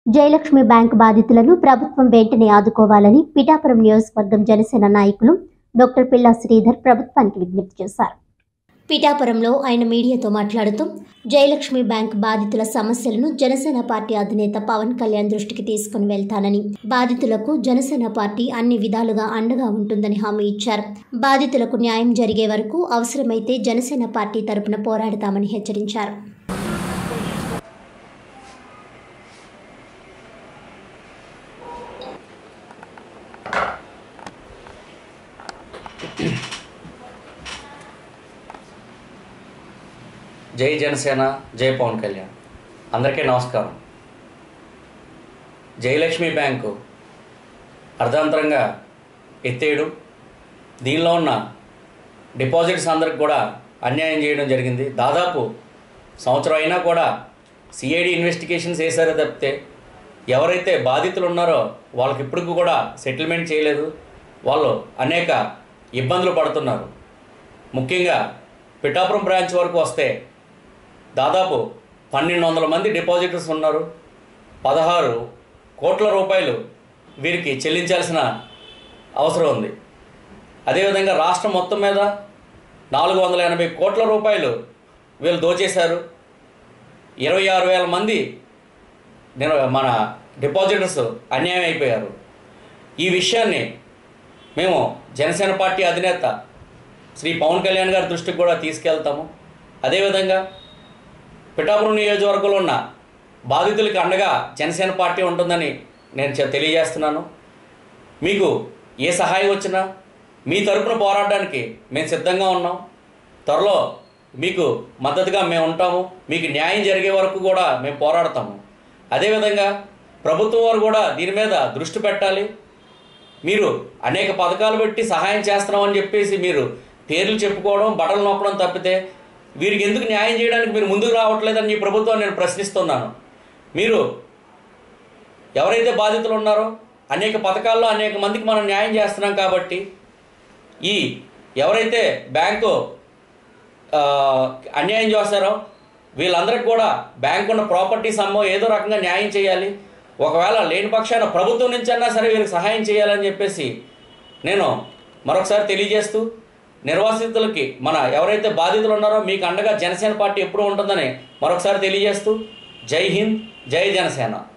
Jayalakshmi bank బాధితులను ప్రభుత్వం వెంటనే ఆదుకోవాలని పిఠాపురం నియోజకవర్గం జనసేన నాయకులు డాక్టర్ పిల్లా శ్రీధర్ ప్రభుత్వానికి విజ్ఞప్తి చేశారు పిఠాపురంలో ఆయన మీడియాతో మాట్లాడుతూ జయలక్ష్మి బ్యాంక్ బాధితుల సమస్యలను జనసేన పార్టీ అధినేత పవన్ కళ్యాణ్ దృష్టికి తీసుకుని వెళ్తానని బాధితులకు జనసేన పార్టీ అన్ని విధాలుగా అండగా ఉంటుందని హామీ ఇచ్చారు బాధితులకు న్యాయం జరిగే వరకు అవసరమైతే జనసేన పార్టీ తరపున పోరాడతామని హెచ్చరించారు జై జనసేన జై పవన్ కళ్యాణ్ అందరికీ నమస్కారం జయలక్ష్మి బ్యాంకు అర్ధాంతరంగా ఎత్తేయడం దీనిలో ఉన్న డిపాజిట్స్ అందరికి కూడా అన్యాయం చేయడం జరిగింది దాదాపు సంవత్సరం అయినా కూడా సిఐడి ఇన్వెస్టిగేషన్స్ వేశారో తప్పితే ఎవరైతే బాధితులు ఉన్నారో వాళ్ళకి ఇప్పటికి కూడా సెటిల్మెంట్ చేయలేదు వాళ్ళు అనేక ఇబ్బందులు పడుతున్నారు ముఖ్యంగా పిఠాపురం బ్రాంచ్ వరకు వస్తే దాదాపు పన్నెండు వందల మంది డిపాజిటర్స్ ఉన్నారు పదహారు కోట్ల రూపాయలు వీరికి చెల్లించాల్సిన అవసరం ఉంది అదేవిధంగా రాష్ట్రం మొత్తం మీద నాలుగు వందల ఎనభై కోట్ల రూపాయలు వీళ్ళు దోచేశారు ఇరవై ఆరు వేల మంది నేను మన డిపాజిటర్స్ అన్యాయం అయిపోయారు ఈ విషయాన్ని మేము జనసేన పార్టీ అధినేత శ్రీ పవన్ కళ్యాణ్ గారి దృష్టికి కూడా తీసుకెళ్తాము అదేవిధంగా పిఠాపురం నియోజకవర్గంలో ఉన్న బాధితులకి అండగా జనసేన పార్టీ ఉంటుందని నేను చె- తెలియజేస్తున్నాను మీకు ఏ సహాయం వచ్చినా మీ తరపున పోరాడడానికి మేము సిద్ధంగా ఉన్నాం త్వరలో మీకు మద్దతుగా మేము ఉంటాము మీకు న్యాయం జరిగే వరకు కూడా మేము పోరాడతాము అదేవిధంగా ప్రభుత్వం వారు కూడా దీని మీద దృష్టి పెట్టాలి మీరు అనేక పథకాలు పెట్టి సహాయం చేస్తున్నామని చెప్పేసి మీరు పేర్లు చెప్పుకోవడం బటలు నొక్కడం తప్పితే వీరికి ఎందుకు న్యాయం చేయడానికి మీరు ముందుకు రావట్లేదని ఈ ప్రభుత్వం నేను ప్రశ్నిస్తున్నాను మీరు ఎవరైతే బాధితులు ఉన్నారో అనేక పథకాల్లో అనేక మందికి మనం న్యాయం చేస్తున్నాం కాబట్టి ఈ ఎవరైతే బ్యాంకు ఆ, అన్యాయం చేస్తారో వీళ్ళందరికీ కూడా బ్యాంకు ఉన్న ప్రాపర్టీస్ అమ్మో ఏదో రకంగా న్యాయం చేయాలి ఒకవేళ లేని పక్షాన ప్రభుత్వం నుంచి అన్నా సరే వీరికి సహాయం చేయాలని చెప్పేసి నేను మరొకసారి తెలియజేస్తూ నిర్వాసితులకి మన ఎవరైతే బాధితులు ఉన్నారో మీకు అండగా జనసేన పార్టీ ఎప్పుడూ ఉంటుందని మరొకసారి తెలియజేస్తూ జై హింద్ జై జనసేన